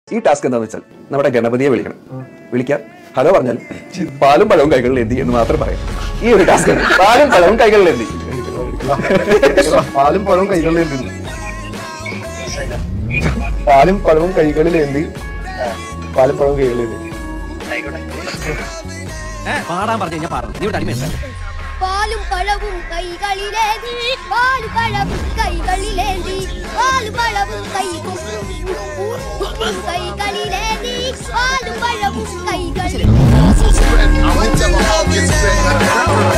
ഈ ടാസ്ക് എന്താന്ന് വെച്ചാൽ നമ്മുടെ ഗണപതിയെ വിളിക്കണം വിളിക്കാം ഹലോ പറഞ്ഞാൽ പാലും പഴവും കൈകളിൽ എന്തി എന്ന് മാത്രം പറയാം ഈ ഒരു ടാസ്ക് പാലും പഴവും കൈകളിൽ എന്തി പാലും പഴവും കൈകളിൽ എന്തി പാലും പഴവും കൈകളിൽ എന്തി പാലും പഴവും കൈകളിൽ എന്തി പാടാൻ പറഞ്ഞു കഴിഞ്ഞാൽ പാടണം നീ ഇവിടെ അടിമ പാലും പഴവും കൈകളിലേന്തി പാലും പഴവും കൈകളിലേന്തി പാലും പഴവും കൈ കൈകളിലേന്തി പാലും പഴവും കൈകളിൽ I hope y'all all get spread.